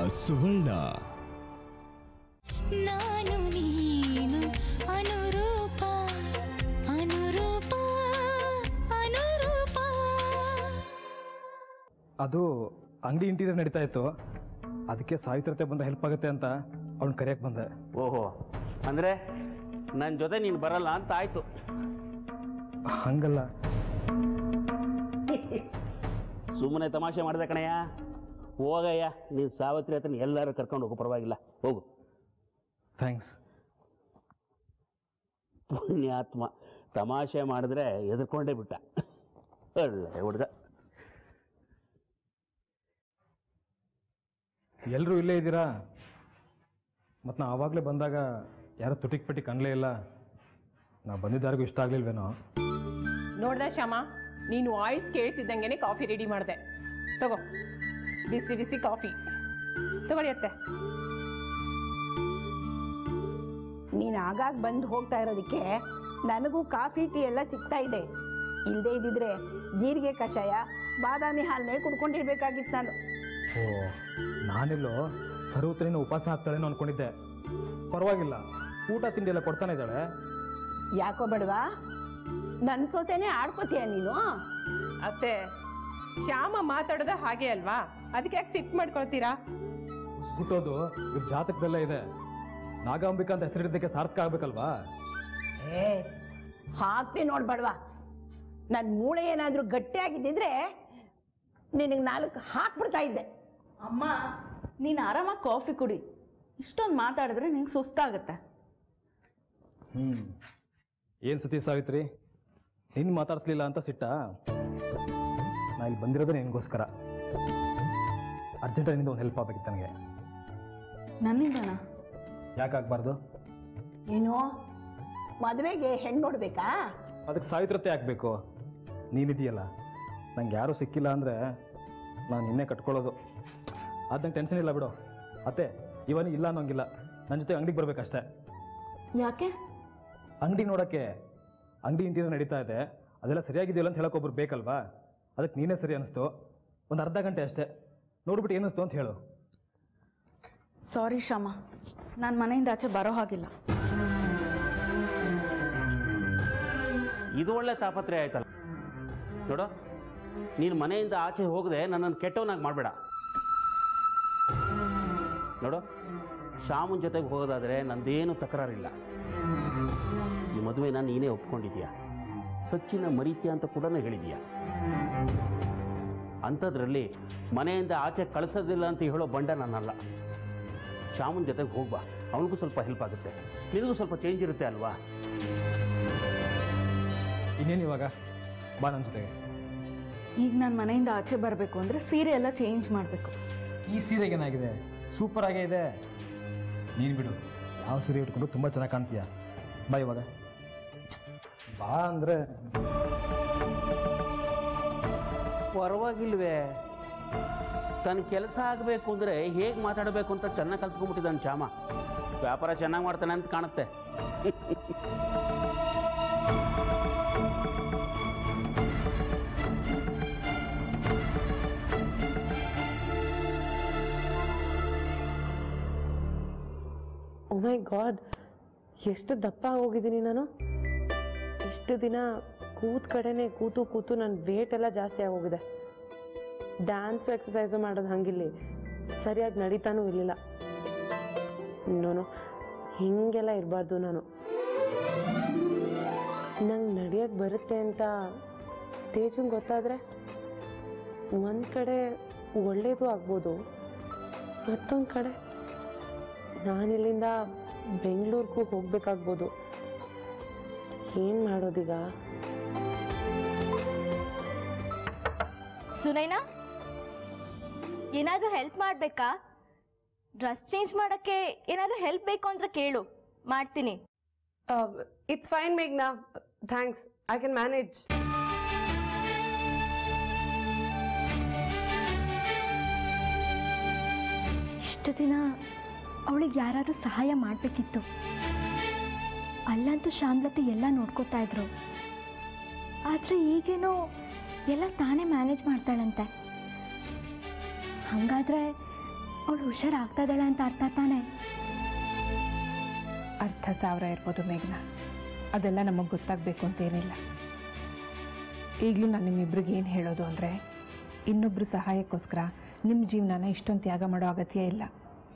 ಸುವರ್ಣ ನಾನು ನೀನು ಅನುರೂಪ ಅನುರೂಪ ಅನುರೂಪ ಅದು ಅಂಗಡಿ ಇಂಟೀರಿಯರ್ ನಡೀತಾ ಇತ್ತು ಅದಕ್ಕೆ ಸಾವಿತ್ರತೆ ಬಂದ್ರೆ ಹೆಲ್ಪ್ ಆಗುತ್ತೆ ಅಂತ ಅವ್ನ ಕರೆಯಕ್ಕೆ ಬಂದೆ ಓಹೋ ಅಂದರೆ ನನ್ನ ಜೊತೆ ನೀನು ಬರಲ್ಲ ಅಂತ ಆಯಿತು ಹಂಗಲ್ಲ ಸುಮ್ಮನೆ ತಮಾಷೆ ಮಾಡಿದೆ ಕಣಯ್ಯ ಹೋಗಯ್ಯ ನೀನು ಸಾವಿತ್ರಿ ಹತ್ರ ಎಲ್ಲರೂ ಕರ್ಕೊಂಡು ಹೋಗು ಪರವಾಗಿಲ್ಲ ಹೋಗು ಥ್ಯಾಂಕ್ಸ್ ಪುಣ್ಯಾತ್ಮ ತಮಾಷೆ ಮಾಡಿದ್ರೆ ಎದುರ್ಕೊಂಡೇ ಬಿಟ್ಟ ಒಳ್ಳೆ ಹುಡುಗ ಎಲ್ಲರೂ ಇಲ್ಲೇ ಇದ್ದೀರಾ ಮತ್ತು ನಾ ಆವಾಗಲೇ ಬಂದಾಗ ಯಾರೋ ತುಟಿಕ್ ಪಟ್ಟಿ ಕಾಣಲೇ ಇಲ್ಲ ನಾ ಬಂದಿದ್ದಾರಿಗೂ ಇಷ್ಟ ಆಗಲಿಲ್ವೇನೋ ನೋಡ್ದ ಶ್ಯಾಮ ನೀನು ವಾಯ್ಸ್ ಕೇಳ್ತಿದ್ದಂಗೆನೆ ಕಾಫಿ ರೆಡಿ ಮಾಡಿದೆ ತಗೋ ಬಿಸಿ ಬಿಸಿ ಕಾಫಿ ತಗೊಳ್ಳಿ ಅತ್ತೆ ನೀನು ಆಗಾಗ ಬಂದು ಹೋಗ್ತಾ ಇರೋದಕ್ಕೆ ನನಗೂ ಕಾಫಿ ಟೀ ಎಲ್ಲ ಸಿಗ್ತಾ ಇದೆ ಇಲ್ಲದೆ ಇದ್ದಿದ್ರೆ ಜೀರಿಗೆ ಕಷಾಯ ಬಾದಾಮಿ ಹಾಲನ್ನೇ ಕುಡ್ಕೊಂಡಿರ್ಬೇಕಾಗಿತ್ತು ನಾನು ಓ ನಾನೆಲ್ಲೋ ಸರ್ವತ್ರಿನ ಉಪವಾಸ ಹಾಕ್ತಾಳೇನೋ ಅನ್ಕೊಂಡಿದ್ದೆ ಪರವಾಗಿಲ್ಲ ಊಟ ತಿಂಡಿ ಎಲ್ಲ ಕೊಡ್ತಾನೆ ಇದ್ದಾಳೆ ಯಾಕೋ ಬೇಡವಾ ನನ್ನ ಸೊಸೆನೇ ಆಡ್ಕೋತೀಯ ನೀನು ಅತ್ತೆ ಶ್ಯಾಮ ಮಾತಾಡೋದ ಹಾಗೆ ಅಲ್ವಾ ಅದಕ್ಕೆ ಯಾಕೆ ಸಿಟ್ಟು ಮಾಡ್ಕೊಳ್ತೀರಾ ಹುಟ್ಟೋದು ಇವ್ರ ಜಾತಕದಲ್ಲೇ ಇದೆ ನಾಗಾಂಬಿಕಾ ಅಂತ ಹೆಸರಿದ್ದಕ್ಕೆ ಸಾರ್ಥಕ ಆಗ್ಬೇಕಲ್ವಾ ಏ ಹಾಕ್ತಿ ನೋಡ್ಬೇಡವಾ ನನ್ನ ಮೂಳೆ ಏನಾದರೂ ಗಟ್ಟಿಯಾಗಿದ್ದಿದ್ರೆ ನಿನಗೆ ನಾಲ್ಕು ಹಾಕ್ಬಿಡ್ತಾ ಇದ್ದೆ ಅಮ್ಮ ನೀನು ಆರಾಮಾಗಿ ಕಾಫಿ ಕುಡಿ ಇಷ್ಟೊಂದು ಮಾತಾಡಿದ್ರೆ ನಿಂಗೆ ಸುಸ್ತಾಗುತ್ತೆ ಹ್ಮ್ ಏನ್ ಸತಿ ಸಾವಿತ್ರಿ ನಿನ್ ಮಾತಾಡ್ಸ್ಲಿಲ್ಲ ಅಂತ ಸಿಟ್ಟ ನಾ ಇಲ್ಲಿ ಬಂದಿರೋದೇ ನಿನ್ಗೋಸ್ಕರ ಅರ್ಜೆಂಟ್ ನಿಂದ ಒಂದು ಹೆಲ್ಪ್ ಆಗ್ಬೇಕಿತ್ತು ನನಗೆ ನನ್ನಿಂದನ ಯಾಕಾಗಬಾರ್ದು ನೀನು ಮದುವೆಗೆ ಹೆಣ್ಣು ನೋಡ್ಬೇಕಾ ಅದಕ್ಕೆ ಸಾವಿತ್ರತೆ ಹಾಕ್ಬೇಕು ನೀನಿದೆಯಲ್ಲ ನಂಗೆ ಯಾರೂ ಸಿಕ್ಕಿಲ್ಲ ಅಂದರೆ ನಾನು ನಿನ್ನೆ ಕಟ್ಕೊಳ್ಳೋದು ಅದು ನಂಗೆ ಟೆನ್ಷನ್ ಇಲ್ಲ ಬಿಡು ಅತ್ತೆ ಇವನು ಇಲ್ಲ ಅನ್ನೋಂಗಿಲ್ಲ ನನ್ನ ಜೊತೆ ಅಂಗಡಿಗೆ ಬರ್ಬೇಕಷ್ಟೇ ಯಾಕೆ ಅಂಗಡಿ ನೋಡೋಕ್ಕೆ ಅಂಗಡಿ ಇಂಟೀರಿಯರ್ ನಡೀತಾ ಇದೆ ಅದೆಲ್ಲ ಸರಿಯಾಗಿದೆಯಲ್ಲ ಅಂತ ಹೇಳೋಕೆ ಒಬ್ರು ಬೇಕಲ್ವಾ ಅದಕ್ಕೆ ನೀನೇ ಸರಿ ಅನಿಸ್ತು ಒಂದು ಅರ್ಧ ಗಂಟೆ ಅಷ್ಟೇ ನೋಡ್ಬಿಟ್ಟು ಏನಿಸ್ತು ಅಂತ ಹೇಳು ಸಾರಿ ಶ್ರಮ ನಾನು ಮನೆಯಿಂದ ಆಚೆ ಬರೋ ಹಾಗಿಲ್ಲ ಇದು ಒಳ್ಳೆ ತಾಪತ್ರೆ ಆಯ್ತಲ್ಲ ನೋಡು ನೀನು ಮನೆಯಿಂದ ಆಚೆ ಹೋಗದೆ ನನ್ನನ್ನು ಕೆಟ್ಟವನಾಗಿ ಮಾಡಬೇಡ ನೋಡು ಶ್ಯಾಮನ್ ಜೊತೆಗೆ ಹೋಗೋದಾದರೆ ನಂದೇನು ತಕರಾರಿಲ್ಲ ಈ ಮದುವೆನ ನೀನೇ ಒಪ್ಕೊಂಡಿದ್ಯಾ ಸಚ್ಚಿನ ಮರೀತ್ಯ ಅಂತ ಕೂಡ ಹೇಳಿದೀಯ ಅಂಥದ್ರಲ್ಲಿ ಮನೆಯಿಂದ ಆಚೆ ಕಳಿಸೋದಿಲ್ಲ ಅಂತ ಹೇಳೋ ಬಂಡ ನಾನಲ್ಲ ಶ್ಯಾಮನ್ ಜೊತೆಗೆ ಹೋಗ್ಬಾ ಅವನಿಗೂ ಸ್ವಲ್ಪ ಹೆಲ್ಪ್ ಆಗುತ್ತೆ ನಿನಗೂ ಸ್ವಲ್ಪ ಚೇಂಜ್ ಇರುತ್ತೆ ಅಲ್ವಾ ಇನ್ನೇನು ಇವಾಗ ಬಾ ನನ್ನ ಜೊತೆಗೆ ಈಗ ನಾನು ಮನೆಯಿಂದ ಆಚೆ ಬರಬೇಕು ಅಂದರೆ ಸೀರೆ ಎಲ್ಲ ಚೇಂಜ್ ಮಾಡಬೇಕು ಈ ಸೀರೆಗೆ ಏನಾಗಿದೆ ಸೂಪರ್ ಆಗೇ ಇದೆ ನೀನು ಬಿಡು ಯಾವ ಸೀರೆ ಉಟ್ಕೊಂಡು ತುಂಬ ಚೆನ್ನಾಗಿ ಕಾಣ್ತೀಯ ಬಾ ಇವಾಗ ಬಾ ಅಂದರೆ ಪರವಾಗಿಲ್ವೇ ತನ್ನ ಕೆಲಸ ಆಗಬೇಕು ಅಂದರೆ ಹೇಗೆ ಮಾತಾಡಬೇಕು ಅಂತ ಚೆನ್ನಾಗಿ ಕಲ್ತ್ಕೊಂಡ್ಬಿಟ್ಟಿದ್ದಾನೆ ಶ್ಯಾಮ ವ್ಯಾಪಾರ ಚೆನ್ನಾಗಿ ಮಾಡ್ತಾನೆ ಅಂತ ಕಾಣುತ್ತೆ ಓ ಮೈ ಗಾಡ್ ಎಷ್ಟು ದಪ್ಪ ಹೋಗಿದ್ದೀನಿ ನಾನು ಇಷ್ಟು ದಿನ ಕೂತ್ ಕಡೆನೆ ಕೂತು ಕೂತು ನನ್ನ ವೇಟ್ ಎಲ್ಲ ಜಾಸ್ತಿ ಆಗೋಗಿದೆ ಡ್ಯಾನ್ಸು ಎಕ್ಸಸೈಸು ಮಾಡೋದು ಹಂಗಿಲ್ಲಿ ಸರಿಯಾಗಿ ನಡೀತಾನೂ ಇರಲಿಲ್ಲ ನೋನು ಹೀಗೆಲ್ಲ ಇರಬಾರ್ದು ನಾನು ನಂಗೆ ನಡೆಯೋಕ್ಕೆ ಬರುತ್ತೆ ಅಂತ ತೇಜಂಗೆ ಗೊತ್ತಾದರೆ ಒಂದು ಕಡೆ ಒಳ್ಳೇದು ಆಗ್ಬೋದು ಮತ್ತೊಂದು ಕಡೆ ನಾನಿಲ್ಲಿಂದ ಬೆಂಗಳೂರಿಗೂ ಹೋಗ್ಬೇಕಾಗ್ಬೋದು ಏನು ಮಾಡೋದೀಗ ಸುನೈನಾ ಏನಾದರೂ ಹೆಲ್ಪ್ ಮಾಡಬೇಕಾ ಡ್ರೆಸ್ ಚೇಂಜ್ ಮಾಡೋಕ್ಕೆ ಏನಾದರೂ ಹೆಲ್ಪ್ ಬೇಕು ಅಂದ್ರೆ ಕೇಳು ಮಾಡ್ತೀನಿ ಇಟ್ಸ್ ಫೈನ್ ಮೇಘ್ನಾ ಥ್ಯಾಂಕ್ಸ್ ಐ ಕ್ಯಾನ್ ಮ್ಯಾನೇಜ್ ಇಷ್ಟು ದಿನ ಅವಳಿಗೆ ಯಾರಾದರೂ ಸಹಾಯ ಮಾಡಬೇಕಿತ್ತು ಅಲ್ಲಂತೂ ಶ್ಯಾಮ್ಲತೆ ಎಲ್ಲ ನೋಡ್ಕೋತಾ ಇದ್ರು ಆದರೆ ಈಗೇನೋ ಎಲ್ಲ ತಾನೇ ಮ್ಯಾನೇಜ್ ಮಾಡ್ತಾಳಂತೆ ಹಾಗಾದ್ರೆ ಅವಳು ಹುಷಾರಾಗ್ತಾ ಇದ್ದಾಳೆ ಅಂತ ಅರ್ಥ ತಾನೆ ಅರ್ಥ ಸಾವಿರ ಇರ್ಬೋದು ಮೇಘನಾ ಅದೆಲ್ಲ ನಮಗೆ ಗೊತ್ತಾಗಬೇಕು ಅಂತೇನಿಲ್ಲ ಈಗಲೂ ನಾನು ನಿಮ್ಮಿಬ್ರಿಗೆ ಏನು ಹೇಳೋದು ಅಂದರೆ ಇನ್ನೊಬ್ಬರು ಸಹಾಯಕ್ಕೋಸ್ಕರ ನಿಮ್ಮ ಜೀವನನ ಇಷ್ಟೊಂದು ತ್ಯಾಗ ಮಾಡೋ ಅಗತ್ಯ ಇಲ್ಲ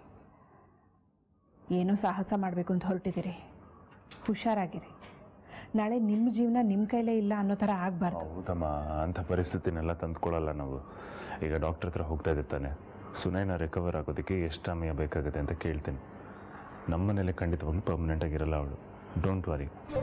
ಏನೋ ಸಾಹಸ ಮಾಡಬೇಕು ಅಂತ ಹೊರಟಿದ್ದೀರಿ ಹುಷಾರಾಗಿರಿ ನಾಳೆ ನಿಮ್ಮ ಜೀವನ ನಿಮ್ಮ ಕೈಲೇ ಇಲ್ಲ ಅನ್ನೋ ಥರ ಆಗಬಾರ್ದು ಹೌದಮ್ಮ ಅಂಥ ಪರಿಸ್ಥಿತಿನೆಲ್ಲ ತಂದ್ಕೊಳ್ಳಲ್ಲ ನಾವು ಈಗ ಡಾಕ್ಟರ್ ಹತ್ರ ಹೋಗ್ತಾ ಇರ್ತಾನೆ ಸುನೈನ ರಿಕವರ್ ಆಗೋದಕ್ಕೆ ಎಷ್ಟು ಸಮಯ ಬೇಕಾಗುತ್ತೆ ಅಂತ ಕೇಳ್ತೀನಿ ನಮ್ಮನೇಲಿ ಖಂಡಿತವಾಗ್ಲೂ ಪರ್ಮನೆಂಟ್ ಆಗಿರಲ್ಲ ಅವಳು ಡೋಂಟ್ ವರಿ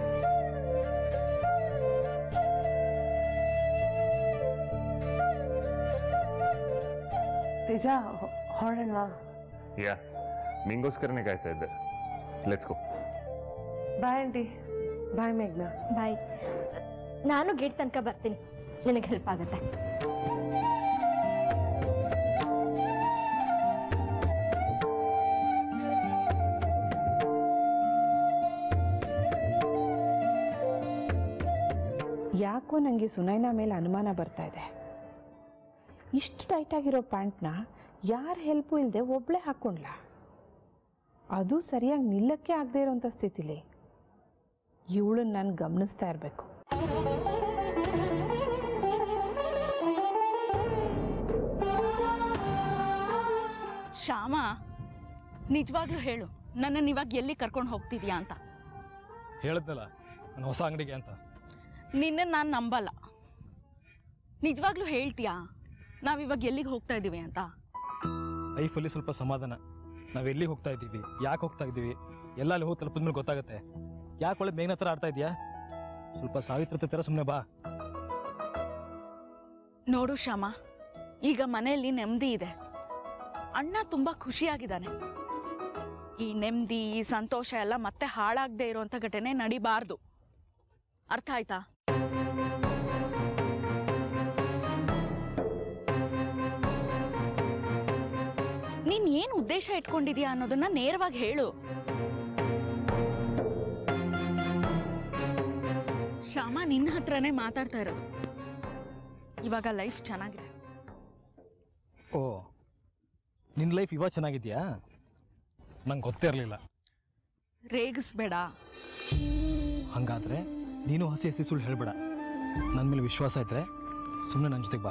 ನಿಜ ಹೊರಡೋಣ ಯಾ ನಿಂಗೋಸ್ಕರನೇ ಕಾಯ್ತಾ ಇದ್ದೆ ಲೆಟ್ಸ್ ಗೋ ಬಾಯ್ ಆಂಟಿ ಬಾಯ್ ಮೇಘ್ನಾ ಬಾಯ್ ನಾನು ಗೇಟ್ ತನಕ ಬರ್ತೀನಿ ನಿನಗೆ ಹೆಲ್ಪ್ ಆಗುತ್ತೆ ಯಾಕೋ ನನಗೆ ಸುನೈನಾ ಮೇಲೆ ಅನುಮಾನ ಬರ್ತಾ ಇದೆ ಇಷ್ಟು ಟೈಟಾಗಿರೋ ಪ್ಯಾಂಟ್ನ ಯಾರ ಹೆಲ್ಪು ಇಲ್ಲದೆ ಒಬ್ಳೆ ಹಾಕ್ಕೊಂಡ್ಲ ಅದು ಸರಿಯಾಗಿ ನಿಲ್ಲಕ್ಕೆ ಆಗದೆ ಇರೋಂಥ ಸ್ಥಿತಿಲಿ ಇವಳನ್ನ ನಾನು ಗಮನಿಸ್ತಾ ಇರಬೇಕು ಶ್ಯಾಮ ನಿಜವಾಗ್ಲೂ ಹೇಳು ನನ್ನನ್ನು ಇವಾಗ ಎಲ್ಲಿ ಕರ್ಕೊಂಡು ಹೋಗ್ತಿದ್ಯಾ ಅಂತ ಹೇಳಿದ್ನಲ್ಲ ನನ್ನ ಹೊಸ ಅಂಗಡಿಗೆ ಅಂತ ನಿನ್ನ ನಾನು ನಂಬಲ್ಲ ನಿಜವಾಗ್ಲೂ ಹೇಳ್ತೀಯಾ ನಾವಿವಾಗ ಎಲ್ಲಿಗೆ ಹೋಗ್ತಾ ಇದ್ದೀವಿ ಅಂತ ಲೈಫಲ್ಲಿ ಸ್ವಲ್ಪ ಸಮಾಧಾನ ನಾವು ಎಲ್ಲಿಗೆ ಹೋಗ್ತಾ ಇದ್ದೀವಿ ಯಾಕೆ ಹೋಗ್ತಾ ಇದ್ದೀವಿ ಎಲ್ಲ ಅಲ್ಲಿ ಹೋಗಿ ತಲುಪಿದ ಮೇಲೆ ಗೊತ್ತಾಗುತ್ತೆ ಯಾಕೆ ಒಳ್ಳೆ ಮೇಘನ ಹತ್ರ ಆಡ್ತಾ ಇದೆಯಾ ಸ್ವಲ್ಪ ಸಾವಿತ್ರತೆ ಥರ ಸುಮ್ಮನೆ ಬಾ ನೋಡು ಶ್ಯಾಮ ಈಗ ಮನೆಯಲ್ಲಿ ನೆಮ್ಮದಿ ಇದೆ ಅಣ್ಣ ತುಂಬಾ ಖುಷಿಯಾಗಿದ್ದಾನೆ ಈ ನೆಮ್ಮದಿ ಈ ಸಂತೋಷ ಎಲ್ಲ ಮತ್ತೆ ಹಾಳಾಗದೆ ಇರುವಂತ ಘಟನೆ ನಡಿಬಾರ್ದು ಅರ್ಥ ಆಯ್ತಾ ನೀನ್ ಏನ್ ಉದ್ದೇಶ ಇಟ್ಕೊಂಡಿದ್ಯಾ ಅನ್ನೋದನ್ನ ನೇರವಾಗಿ ಹೇಳು ಶ್ಯಾಮ ನಿನ್ನ ಹತ್ರನೇ ಮಾತಾಡ್ತಾ ಇರೋದು ಇವಾಗ ಲೈಫ್ ಚೆನ್ನಾಗಿದೆ ಓ ನಿನ್ನ ಲೈಫ್ ಇವಾಗ ಚೆನ್ನಾಗಿದೆಯಾ ನಂಗೆ ಗೊತ್ತೇ ಇರಲಿಲ್ಲ ರೇಗಿಸ್ಬೇಡ ಹಾಗಾದ್ರೆ ನೀನು ಹಸಿ ಹಸಿ ಸುಳ್ಳು ಹೇಳ್ಬೇಡ ನನ್ನ ಮೇಲೆ ವಿಶ್ವಾಸ ಇದ್ರೆ ಸುಮ್ಮನೆ ನನ್ನ ಜೊತೆಗೆ ಬಾ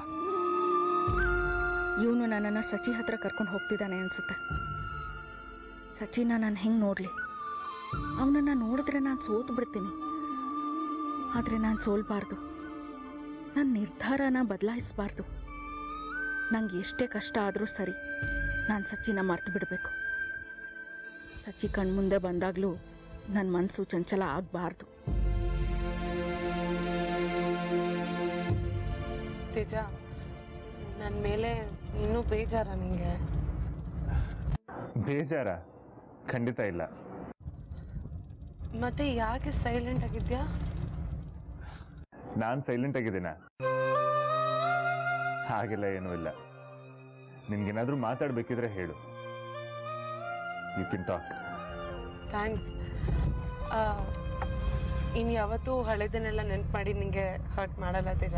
ಇವನು ನನ್ನನ್ನು ಸಚಿ ಹತ್ರ ಕರ್ಕೊಂಡು ಹೋಗ್ತಿದ್ದಾನೆ ಅನ್ಸುತ್ತೆ ಸಚಿನ ನಾನು ಹೆಂಗೆ ನೋಡಲಿ ಅವನನ್ನು ನೋಡಿದ್ರೆ ನಾನು ಸೋತು ಬಿಡ್ತೀನಿ ಆದರೆ ನಾನು ಸೋಲ್ಬಾರ್ದು ನನ್ನ ನಿರ್ಧಾರನ ಬದಲಾಯಿಸಬಾರ್ದು ನಂಗೆ ಎಷ್ಟೇ ಕಷ್ಟ ಆದರೂ ಸರಿ ನಾನು ಸಚಿನ ಮರ್ತು ಬಿಡಬೇಕು ಸಚಿ ಕಣ್ಮುಂದೆ ಬಂದಾಗಲೂ ನನ್ನ ಮನಸ್ಸು ಚಂಚಲ ಆಗಬಾರ್ದು ತೇಜ ನನ್ನ ಮೇಲೆ ಇನ್ನೂ ಬೇಜಾರ ನಿಂಗೆ ಬೇಜಾರ ಖಂಡಿತ ಇಲ್ಲ ಮತ್ತೆ ಯಾಕೆ ಸೈಲೆಂಟ್ ಆಗಿದ್ಯಾ ನಾನು ಸೈಲೆಂಟ್ ಆಗಿದ್ದೀನ ಹಾಗೆಲ್ಲ ಏನೂ ಇಲ್ಲ ನಿನ್ಗೇನಾದ್ರೂ ಮಾತಾಡ್ಬೇಕಿದ್ರೆ ಹೇಳು ಯು ಕಿನ್ ಟಾಕ್ ಥ್ಯಾಂಕ್ಸ್ ಇನ್ನು ಯಾವತ್ತೂ ಹಳೆದನ್ನೆಲ್ಲ ನೆನ್ಪು ಮಾಡಿ ನಿಂಗೆ ಹರ್ಟ್ ಮಾಡಲ್ಲ ತೇಜ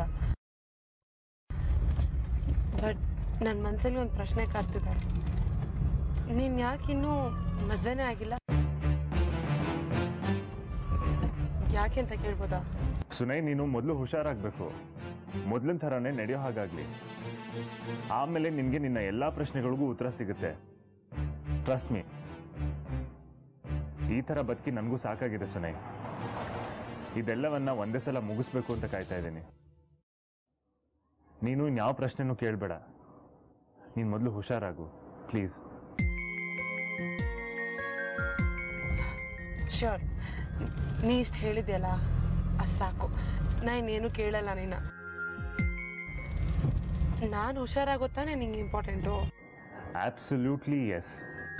ಬಟ್ ನನ್ನ ಮನಸ್ಸಲ್ಲಿ ಒಂದು ಪ್ರಶ್ನೆ ಕಾಡ್ತಿದೆ ನೀನು ಯಾಕೆ ಇನ್ನೂ ಮದುವೆನೇ ಆಗಿಲ್ಲ ಯಾಕೆ ಅಂತ ಕೇಳ್ಬೋದಾ ಸುನೈ ನೀನು ಮೊದಲು ಹುಷಾರಾಗಬೇಕು ಮೊದಲಿನ ಥರನೇ ನಡೆಯೋ ಹಾಗಾಗ್ಲಿ ಆಮೇಲೆ ನಿನಗೆ ನಿನ್ನ ಎಲ್ಲ ಪ್ರಶ್ನೆಗಳಿಗೂ ಉತ್ತರ ಸಿಗುತ್ತೆ ಟ್ರಸ್ಟ್ ಮೀ ಈ ಥರ ಬದುಕಿ ನನಗೂ ಸಾಕಾಗಿದೆ ಸುನೈ ಇದೆಲ್ಲವನ್ನ ಒಂದೇ ಸಲ ಮುಗಿಸ್ಬೇಕು ಅಂತ ಕಾಯ್ತಾ ಇದ್ದೀನಿ ನೀನು ಇನ್ಯಾವ ಪ್ರಶ್ನೆನೂ ಕೇಳಬೇಡ ನೀನು ಮೊದಲು ಹುಷಾರಾಗು ಪ್ಲೀಸ್ ಶ್ಯೂರ್ ನೀ ಇಷ್ಟು ಹೇಳಿದ್ಯಲ್ಲ ಅದು ಸಾಕು ನಾ ಇನ್ನೇನು ಕೇಳಲ್ಲ ನೀನ ನಾನು ಹುಷಾರಾಗುತ್ತಾನೆ ನಿಂಗೆ ಇಂಪಾರ್ಟೆಂಟು ಆಬ್ಸಲ್ಯೂಟ್ಲಿ ಎಸ್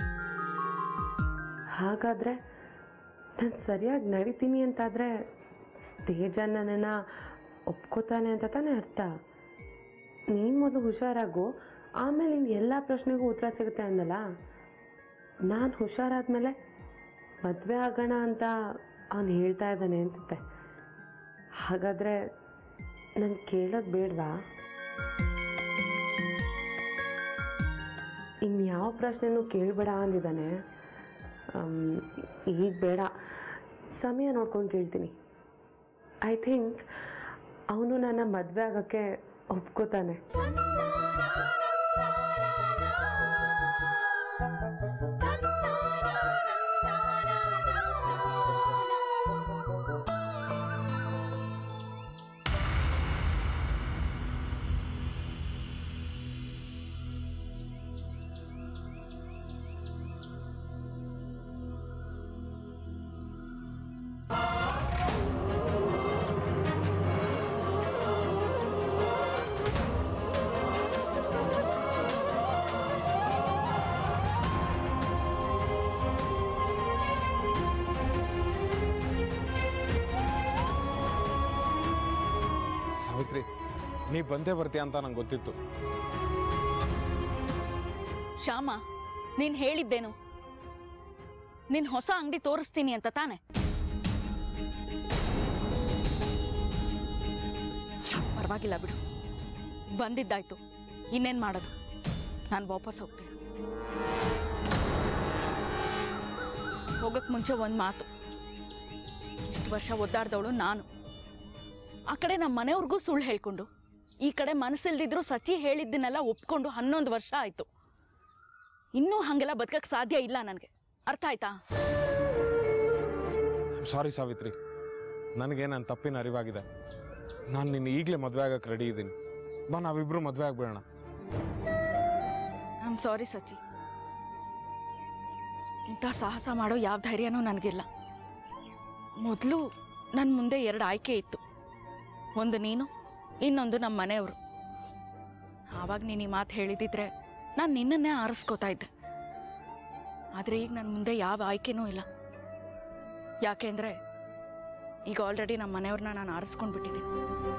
ಹಾಗಾದರೆ ನಾನು ಸರಿಯಾಗಿ ನಡಿತೀನಿ ಅಂತಾದರೆ ತೇಜ ನನ್ನನ್ನು ಒಪ್ಕೋತಾನೆ ಅಂತ ತಾನೇ ಅರ್ಥ ನೀನು ಮೊದಲು ಹುಷಾರಾಗು ಆಮೇಲೆ ನಿನ್ನ ಎಲ್ಲ ಪ್ರಶ್ನೆಗೂ ಉತ್ತರ ಸಿಗುತ್ತೆ ಅಂದಲ್ಲ ನಾನು ಹುಷಾರಾದ್ಮೇಲೆ ಮದುವೆ ಆಗೋಣ ಅಂತ ಅವನು ಹೇಳ್ತಾ ಇದ್ದಾನೆ ಅನಿಸುತ್ತೆ ಹಾಗಾದರೆ ನಾನು ಕೇಳೋದು ಬೇಡವಾ ಇನ್ಯಾವ ಪ್ರಶ್ನೆನೂ ಕೇಳಬೇಡ ಅಂದಿದ್ದಾನೆ ಆಮ್, ಈಗ ಬೇಡ ಸಮಯ ನೋಡ್ಕೊಂಡು ಕೇಳ್ತೀನಿ ಐ ಥಿಂಕ್ ಅವನು ನನ್ನ ಮದುವೆ ಆಗೋಕ್ಕೆ ಒಪ್ಕೋತಾನೆ ಸಾವಿತ್ರಿ ನೀ ಬಂದೇ ಬರ್ತೀಯ ಅಂತ ನಂಗೆ ಗೊತ್ತಿತ್ತು ಶ್ಯಾಮ ನೀನ್ ಹೇಳಿದ್ದೇನು ನಿನ್ ಹೊಸ ಅಂಗಡಿ ತೋರಿಸ್ತೀನಿ ಅಂತ ತಾನೆ ಪರವಾಗಿಲ್ಲ ಬಿಡು ಬಂದಿದ್ದಾಯ್ತು ಇನ್ನೇನ್ ಮಾಡೋದು ನಾನು ವಾಪಸ್ ಹೋಗ್ತೀನಿ ಹೋಗಕ್ ಮುಂಚೆ ಒಂದು ಮಾತು ಇಷ್ಟು ವರ್ಷ ಒದ್ದಾಡ್ದವಳು ನಾನು ಆ ಕಡೆ ನಮ್ಮ ಮನೆಯವ್ರಿಗೂ ಸುಳ್ಳು ಹೇಳ್ಕೊಂಡು ಈ ಕಡೆ ಮನಸ್ಸಿಲ್ದಿದ್ರು ಸಚಿ ಹೇಳಿದ್ದನ್ನೆಲ್ಲ ಒಪ್ಕೊಂಡು ಹನ್ನೊಂದು ವರ್ಷ ಆಯ್ತು ಇನ್ನೂ ಹಾಗೆಲ್ಲ ಬದುಕಕ್ಕೆ ಸಾಧ್ಯ ಇಲ್ಲ ನನಗೆ ಅರ್ಥ ಆಯ್ತಾ ಸಾರಿ ಸಾವಿತ್ರಿ ನನಗೆ ನನ್ನ ತಪ್ಪಿನ ಅರಿವಾಗಿದೆ ನಾನು ನಿನ್ನ ಈಗಲೇ ಮದುವೆ ಆಗಕ್ಕೆ ರೆಡಿ ಇದ್ದೀನಿ ಬಾ ನಾವಿಬ್ರು ಮದುವೆ ಆಗ್ಬಿಡೋಣ ಐ ಆಮ್ ಸಾರಿ ಸಚಿ ಇಂಥ ಸಾಹಸ ಮಾಡೋ ಯಾವ ಧೈರ್ಯನೂ ನನಗಿಲ್ಲ ಮೊದಲು ನನ್ನ ಮುಂದೆ ಎರಡು ಆಯ್ಕೆ ಇತ್ತು ಒಂದು ನೀನು ಇನ್ನೊಂದು ನಮ್ಮ ಮನೆಯವರು ಆವಾಗ ನೀನು ಈ ಮಾತು ಹೇಳಿದಿದ್ರೆ ನಾನು ನಿನ್ನನ್ನೇ ಆರಿಸ್ಕೋತಾ ಇದ್ದೆ ಆದರೆ ಈಗ ನನ್ನ ಮುಂದೆ ಯಾವ ಆಯ್ಕೆನೂ ಇಲ್ಲ ಯಾಕೆಂದರೆ ಈಗ ಆಲ್ರೆಡಿ ನಮ್ಮ ಮನೆಯವ್ರನ್ನ ನಾನು ಆರಿಸ್ಕೊಂಡು ಬಿಟ್ಟಿದ್ದೀನಿ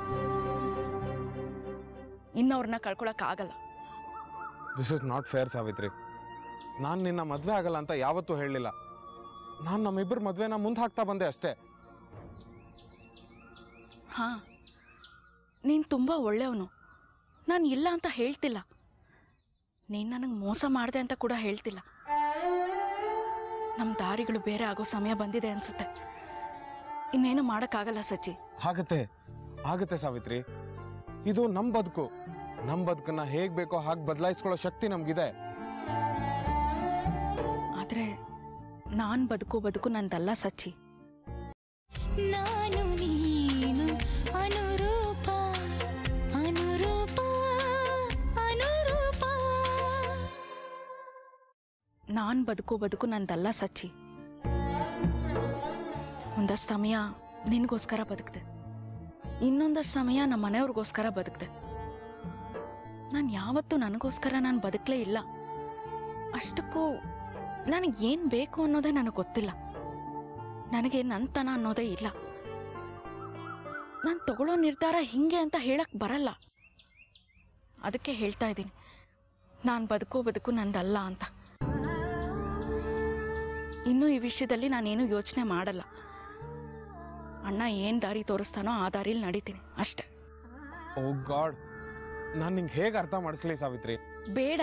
ಇನ್ನವ್ರನ್ನ ಕಳ್ಕೊಳಕ್ಕಾಗಲ್ಲ this is not fair Savitri ನಾನು ನಿನ್ನ ಮದುವೆ ಆಗಲ್ಲ ಅಂತ ಯಾವತ್ತೂ ಹೇಳಲಿಲ್ಲ ನಾನು ನಮ್ಮಿಬ್ಬರ ಮದುವೆನ ಮುಂದೆ ಹಾಕ್ತಾ ಬಂದೆ ಅಷ್ಟೇ ಹಾ ನೀನು ತುಂಬ ಒಳ್ಳೆಯವನು ನಾನು ಇಲ್ಲ ಅಂತ ಹೇಳ್ತಿಲ್ಲ ನೀನು ನನಗೆ ಮೋಸ ಮಾಡಿದೆ ಅಂತ ಕೂಡ ಹೇಳ್ತಿಲ್ಲ ನಮ್ಮ ದಾರಿಗಳು ಬೇರೆ ಆಗೋ ಸಮಯ ಬಂದಿದೆ ಅನ್ಸುತ್ತೆ ಇನ್ನೇನು ಮಾಡೋಕ್ಕಾಗಲ್ಲ ಸಚಿ ಆಗತ್ತೆ ಆಗತ್ತೆ ಸಾವಿತ್ರಿ ಇದು ನಮ್ಮ ಬದುಕು ನಮ್ಮ ಬದುಕನ್ನ ಹೇಗ್ ಬೇಕೋ ಹಾಗೆ ಬದಲಾಯಿಸ್ಕೊಳ್ಳೋ ಶಕ್ತಿ ನಮ್ಗಿದೆ ಆದರೆ ನಾನು ಬದುಕೋ ಬದುಕು ನಂದಲ್ಲ ಸಚ್ಚಿ ನಾನು ನೀನು ಅನುರೂಪ ಅನುರೂಪ ಅನುರೂಪ ನಾನು ಬದುಕೋ ಬದುಕು ನಂದಲ್ಲ ಸಚ್ಚಿ ಒಂದಷ್ಟು ಸಮಯ ನಿನಗೋಸ್ಕರ ಬದುಕ್ದೆ ಇನ್ನೊಂದಷ್ಟು ಸಮಯ ನಮ್ಮ ಮನೆಯವ್ರಿಗೋಸ್ಕರ ಬದುಕ್ದೆ ನಾನು ಯಾವತ್ತೂ ನನಗೋಸ್ಕರ ನಾನು ಬದುಕಲೇ ಇಲ್ಲ ಅಷ್ಟಕ್ಕೂ ನನಗೆ ಏನು ಬೇಕು ಅನ್ನೋದೇ ನನಗೆ ಗೊತ್ತಿಲ್ಲ ನನಗೆ ನಂತನ ಅನ್ನೋದೇ ಇಲ್ಲ ನಾನು ತಗೊಳ್ಳೋ ನಿರ್ಧಾರ ಹಿಂಗೆ ಅಂತ ಹೇಳಕ್ ಬರಲ್ಲ ಅದಕ್ಕೆ ಹೇಳ್ತಾ ಇದ್ದೀನಿ ನಾನು ಬದುಕೋ ಬದುಕು ನಂದಲ್ಲ ಅಂತ ಇನ್ನು ಈ ವಿಷಯದಲ್ಲಿ ನಾನೇನು ಯೋಚನೆ ಮಾಡಲ್ಲ ಅಣ್ಣ ಏನು ದಾರಿ ತೋರಿಸ್ತಾನೋ ಆ ದಾರಿಲಿ ನಡೀತೀನಿ ಅಷ್ಟೆ ಓ ಗಾಡ್ ನಾನು ನಿಂಗೆ ಹೇಗೆ ಅರ್ಥ ಮಾಡಿಸ್ಲಿ ಸಾವಿತ್ರಿ ಬೇಡ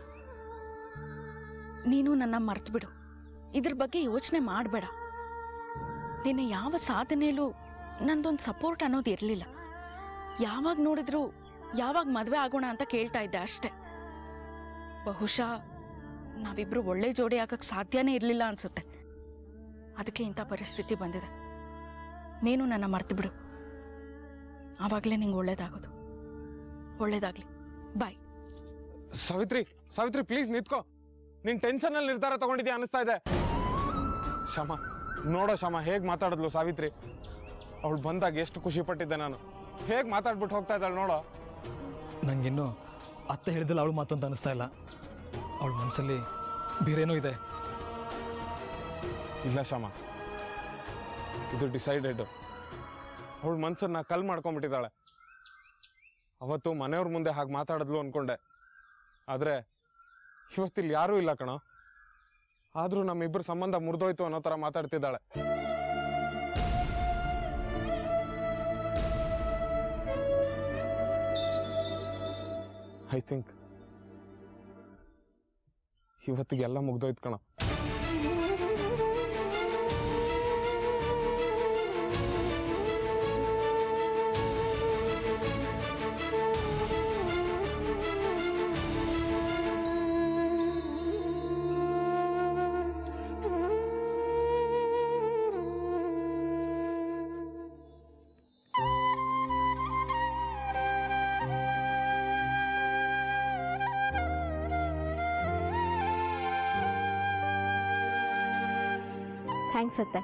ನೀನು ನನ್ನ ಮರ್ತು ಬಿಡು ಇದ್ರ ಬಗ್ಗೆ ಯೋಚನೆ ಮಾಡಬೇಡ ನಿನ್ನ ಯಾವ ಸಾಧನೆಯಲ್ಲೂ ನಂದೊಂದು ಸಪೋರ್ಟ್ ಅನ್ನೋದು ಇರಲಿಲ್ಲ ಯಾವಾಗ ನೋಡಿದ್ರು ಯಾವಾಗ ಮದುವೆ ಆಗೋಣ ಅಂತ ಕೇಳ್ತಾ ಇದ್ದೆ ಅಷ್ಟೆ ಬಹುಶಃ ನಾವಿಬ್ರು ಒಳ್ಳೆ ಜೋಡಿ ಆಗಕ್ಕೆ ಸಾಧ್ಯನೇ ಇರಲಿಲ್ಲ ಅನ್ಸುತ್ತೆ ಅದಕ್ಕೆ ಇಂಥ ಪರಿಸ್ಥಿತಿ ಬಂದಿದೆ ನೀನು ನನ್ನ ಮರ್ತು ಬಿಡು ಆವಾಗಲೇ ನಿಂಗೆ ಒಳ್ಳೇದಾಗೋದು ಒಳ್ಳೇದಾಗ್ಲಿ ಬಾಯ್ ಸಾವಿತ್ರಿ ಸಾವಿತ್ರಿ ಪ್ಲೀಸ್ ನಿಂತ್ಕೋ ನಿನ್ ಟೆನ್ಷನ್ ಅಲ್ಲಿ ನಿರ್ಧಾರ ತಗೊಂಡಿದ್ಯಾ ಅನಿಸ್ತಾ ಇದೆ ಶಮ ನೋಡೋ ಶಮ ಹೇಗ್ ಮಾತಾಡಿದ್ಲು ಸಾವಿತ್ರಿ ಅವಳು ಬಂದಾಗ ಎಷ್ಟು ಖುಷಿ ಪಟ್ಟಿದ್ದೆ ನಾನು ಹೇಗ್ ಮಾತಾಡ್ಬಿಟ್ಟು ಹೋಗ್ತಾ ಇದ್ದಾಳೆ ನೋಡೋ ನನಗಿನ್ನೂ ಅತ್ತೆ ಹೇಳಿದಿಲ್ಲ ಅವಳು ಮಾತು ಅಂತ ಅನಿಸ್ತಾ ಇಲ್ಲ ಅವಳ ಮನಸ್ಸಲ್ಲಿ ಬೇರೇನೋ ಇದೆ ಇಲ್ಲ ಶಮ ಇದು ಡಿಸೈಡೆಡ್ ಅವಳ ಮನ್ಸನ್ನ ಕಲ್ ಮಾಡ್ಕೊಂಡ್ಬಿಟ್ಟಿದ್ದಾಳೆ ಅವತ್ತು ಮನೆಯವ್ರ ಮುಂದೆ ಹಾಗೆ ಮಾತಾಡಿದ್ಲು ಅನ್ಕೊಂಡೆ ಆದ್ರೆ ಇವತ್ತಿಲ್ಲಿ ಯಾರೂ ಇಲ್ಲ ಕಣೋ ಆದ್ರೂ ನಮ್ಮಿಬ್ಬರ ಸಂಬಂಧ ಮುರಿದೋಯ್ತು ಅನ್ನೋ ಥರ ಮಾತಾಡ್ತಿದ್ದಾಳೆ ಐ ಥಿಂಕ್ ಇವತ್ತಿಗೆಲ್ಲ ಮುಗ್ದೋಯ್ತು ಕಣ ಥ್ಯಾಂಕ್ಸ್ ಅತ್ತೆ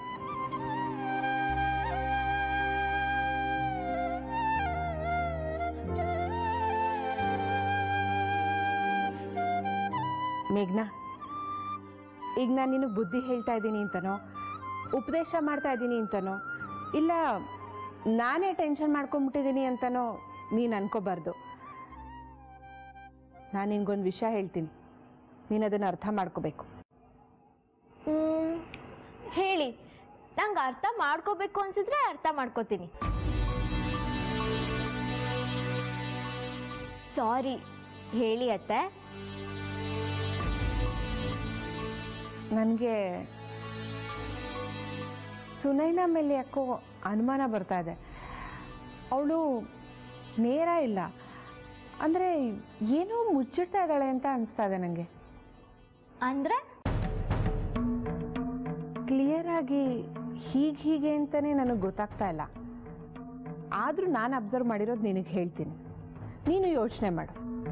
ಮೇಘ್ನಾ ಈಗ ನಾನು ನಿನಗೆ ಬುದ್ಧಿ ಹೇಳ್ತಾ ಇದ್ದೀನಿ ಅಂತನೋ ಉಪದೇಶ ಮಾಡ್ತಾ ಇದ್ದೀನಿ ಅಂತನೋ ಇಲ್ಲ ನಾನೇ ಟೆನ್ಷನ್ ಮಾಡ್ಕೊಂಬಿಟ್ಟಿದ್ದೀನಿ ಅಂತನೋ ನೀನು ಅನ್ಕೋಬಾರ್ದು ನಾನು ನಿನ್ಗೊಂದು ವಿಷಯ ಹೇಳ್ತೀನಿ ನೀನು ಅದನ್ನು ಅರ್ಥ ಮಾಡ್ಕೋಬೇಕು ಹ್ಮ್, ಹೇಳಿ ನಂಗೆ ಅರ್ಥ ಮಾಡ್ಕೋಬೇಕು ಅನ್ಸಿದ್ರೆ ಅರ್ಥ ಮಾಡ್ಕೋತೀನಿ ಸಾರಿ ಹೇಳಿ ಅತ್ತೆ ನನಗೆ ಸುನೈನಾ ಮೇಲೆ ಯಾಕೋ ಅನುಮಾನ ಬರ್ತಾ ಇದೆ ಅವಳು ನೇರ ಇಲ್ಲ ಅಂದರೆ ಏನೋ ಮುಚ್ಚಿಡ್ತಾ ಇದ್ದಾಳೆ ಅಂತ ಅನಿಸ್ತಾ ಇದೆ ನನಗೆ ಅಂದ್ರೆ ಕ್ಲಿಯರ್ ಆಗಿ ಹೀಗೆ ಹೀಗೆ ಅಂತಲೇ ನನಗೆ ಗೊತ್ತಾಗ್ತಾ ಇಲ್ಲ ಆದರೂ ನಾನು ಅಬ್ಸರ್ವ್ ಮಾಡಿರೋದು ನಿನಗೆ ಹೇಳ್ತೀನಿ ನೀನು ಯೋಚನೆ ಮಾಡು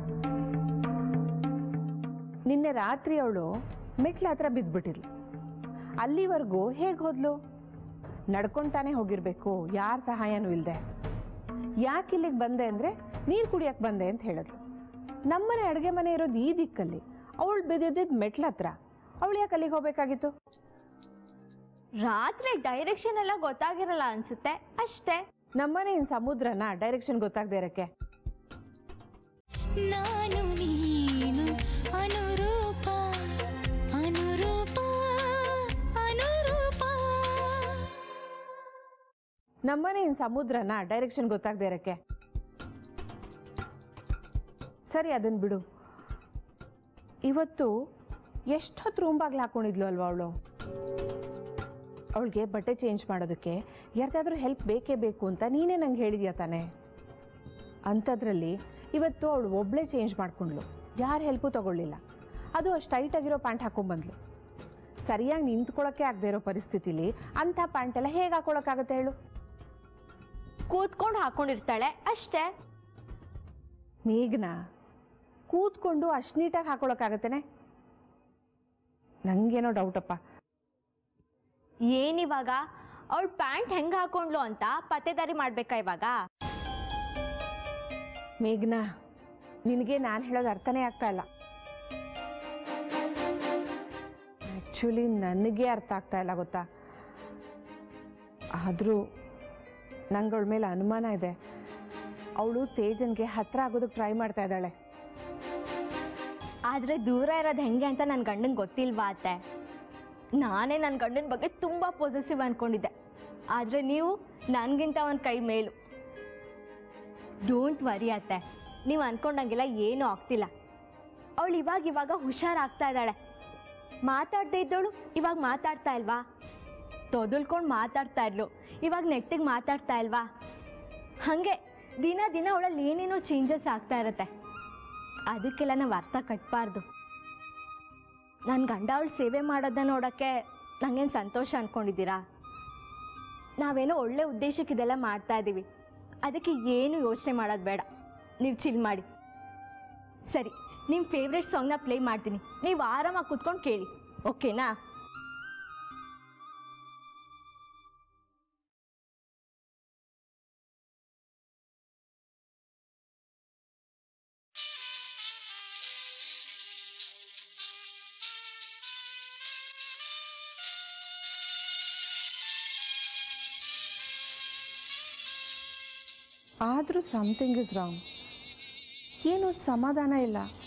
ನಿನ್ನೆ ರಾತ್ರಿ ಅವಳು ಮೆಟ್ಲ ಹತ್ರ ಬಿದ್ದುಬಿಟ್ಟಿದ್ಲು ಅಲ್ಲಿವರೆಗೂ ಹೇಗೆ ಹೋದ್ಲು ನಡ್ಕೊಂತಾನೆ ಹೋಗಿರ್ಬೇಕು ಯಾರ ಸಹಾಯನೂ ಇಲ್ಲದೆ ಯಾಕೆ ಇಲ್ಲಿಗೆ ಬಂದೆ ಅಂದರೆ ನೀರು ಕುಡಿಯಕ್ಕೆ ಬಂದೆ ಅಂತ ಹೇಳಿದ್ಲು ನಮ್ಮನೆ ಅಡುಗೆ ಮನೆ ಇರೋದು ಈ ದಿಕ್ಕಲ್ಲಿ ಅವಳು ಬಿದ್ದಿದ್ದಿದ್ದು ಮೆಟ್ಲ ಹತ್ರ ಅವಳು ಯಾಕೆ ಅಲ್ಲಿಗೆ ಹೋಗ್ಬೇಕಾಗಿತ್ತು ರಾತ್ರಿ ಡೈರೆಕ್ಷನ್ ಎಲ್ಲ ಗೊತ್ತಾಗಿರಲ್ಲ ಅನ್ಸುತ್ತೆ ಅಷ್ಟೇ ನಮ್ಮನೆ ಇನ್ ಸಮುದ್ರನ ಡೈರೆಕ್ಷನ್ ಗೊತ್ತಾಗದೆ ಇರಕ್ಕೆ ನಾನು ನೀನು ಅನುರೂಪ ಅನುರೂಪ ಅನುರೂಪ ನಮ್ಮನೆ ಇನ್ ಸಮುದ್ರನ ಡೈರೆಕ್ಷನ್ ಗೊತ್ತಾಗದೆ ಇರಕ್ಕೆ ಸರಿ ಅದನ್ನ ಬಿಡು ಇವತ್ತು ಎಷ್ಟೊತ್ತು ರೂಮ್ ಬಾಗ್ಲು ಹಾಕೊಂಡಿದ್ಲು ಅಲ್ವಾ ಅವಳು ಅವಳಿಗೆ ಬಟ್ಟೆ ಚೇಂಜ್ ಮಾಡೋದಕ್ಕೆ ಯಾರ್ದಾದ್ರೂ ಹೆಲ್ಪ್ ಬೇಕೇ ಬೇಕು ಅಂತ ನೀನೇ ನಂಗೆ ಹೇಳಿದ್ಯಾ ತಾನೆ ಅಂಥದ್ರಲ್ಲಿ ಇವತ್ತು ಅವಳು ಒಬ್ಳೇ ಚೇಂಜ್ ಮಾಡ್ಕೊಂಡ್ಲು ಯಾರ ಹೆಲ್ಪು ತಗೊಳ್ಳಿಲ್ಲ ಅದು ಅಷ್ಟು ಟೈಟ್ ಆಗಿರೋ ಪ್ಯಾಂಟ್ ಹಾಕೊಂಡ್ಬಂದ್ಲು ಸರಿಯಾಗಿ ನಿಂತ್ಕೊಳ್ಳೋಕ್ಕೆ ಆಗದೆ ಇರೋ ಪರಿಸ್ಥಿತಿಲಿ ಅಂಥ ಪ್ಯಾಂಟ್ ಎಲ್ಲ ಹೇಗೆ ಹಾಕೊಳ್ಳೋಕ್ಕಾಗತ್ತೆ ಹೇಳು ಕೂತ್ಕೊಂಡು ಹಾಕೊಂಡಿರ್ತಾಳೆ ಅಷ್ಟೇ ಮೇಘ್ನ ಕೂತ್ಕೊಂಡು ಅಷ್ಟು ನೀಟಾಗಿ ಹಾಕೊಳ್ಳೋಕ್ಕಾಗತ್ತೇನೆ ನನಗೇನೋ ಡೌಟಪ್ಪ ಏನಿವಾಗ ಅವಳು ಪ್ಯಾಂಟ್ ಹೆಂಗ್ ಹಾಕೊಂಡ್ಲು ಅಂತ ಪತ್ತೆದಾರಿ ಮಾಡ್ಬೇಕಾ ಇವಾಗ ಮೇಘ್ನ ನಿನಗೆ ನಾನು ಹೇಳೋದು ಅರ್ಥನೇ ಆಗ್ತಾ ಇಲ್ಲ ಆ್ಯಕ್ಚುಲಿ ನನಗೆ ಅರ್ಥ ಆಗ್ತಾ ಇಲ್ಲ ಗೊತ್ತಾ ಆದರೂ ನಂಗೆ ಅವಳ ಮೇಲೆ ಅನುಮಾನ ಇದೆ ಅವಳು ತೇಜನ್ಗೆ ಹತ್ರ ಆಗೋದಕ್ಕೆ ಟ್ರೈ ಮಾಡ್ತಾ ಇದ್ದಾಳೆ ಆದ್ರೆ ದೂರ ಇರೋದು ಹೆಂಗೆ ಅಂತ ನನ್ನ ಗಂಡಂಗೆ ಗೊತ್ತಿಲ್ವಾ ಅತ್ತೆ ನಾನೇ ನನ್ನ ಗಂಡನ ಬಗ್ಗೆ ತುಂಬ ಪೊಸೆಸಿವ್ ಅನ್ಕೊಂಡಿದ್ದೆ ಆದರೆ ನೀವು ನನಗಿಂತ ಒಂದು ಕೈ ಮೇಲು ಡೋಂಟ್ ವರಿ ಅತ್ತೆ ನೀವು ಅನ್ಕೊಂಡಂಗೆಲ್ಲ ಏನೂ ಆಗ್ತಿಲ್ಲ ಅವಳು ಇವಾಗ ಇವಾಗ ಹುಷಾರಾಗ್ತಾ ಇದ್ದಾಳೆ ಮಾತಾಡದೇ ಇದ್ದವಳು ಇವಾಗ ಮಾತಾಡ್ತಾ ಇಲ್ವಾ ತೊದಲ್ಕೊಂಡು ಮಾತಾಡ್ತಾ ಇದ್ಲು ಇವಾಗ ನೆಟ್ಟಿಗೆ ಮಾತಾಡ್ತಾ ಇಲ್ವಾ ಹಾಗೆ ದಿನ ದಿನ ಅವಳಲ್ಲಿ ಏನೇನೋ ಚೇಂಜಸ್ ಆಗ್ತಾ ಇರುತ್ತೆ ಅದಕ್ಕೆಲ್ಲ ನಾವು ಅರ್ಥ ಕಟ್ಬಾರ್ದು ನನ್ನ ಗಂಡ ಅವಳು ಸೇವೆ ಮಾಡೋದನ್ನ ನೋಡೋಕ್ಕೆ ನನಗೇನು ಸಂತೋಷ ಅಂದ್ಕೊಂಡಿದ್ದೀರಾ ನಾವೇನೋ ಒಳ್ಳೆ ಉದ್ದೇಶಕ್ಕೆ ಇದೆಲ್ಲ ಮಾಡ್ತಾ ಇದ್ದೀವಿ ಅದಕ್ಕೆ ಏನು ಯೋಚನೆ ಮಾಡೋದು ಬೇಡ ನೀವು ಚಿಲ್ ಮಾಡಿ ಸರಿ ನಿಮ್ಮ ಫೇವ್ರೆಟ್ ಸಾಂಗ್ನ ಪ್ಲೇ ಮಾಡ್ತೀನಿ ನೀವು ಆರಾಮಾಗಿ ಕೂತ್ಕೊಂಡು ಕೇಳಿ ಓಕೆನಾ ಆದರೂ ಸಮಥಿಂಗ್ ಇಸ್ ರಾಂಗ್ ಏನು ಸಮಾಧಾನ ಇಲ್ಲ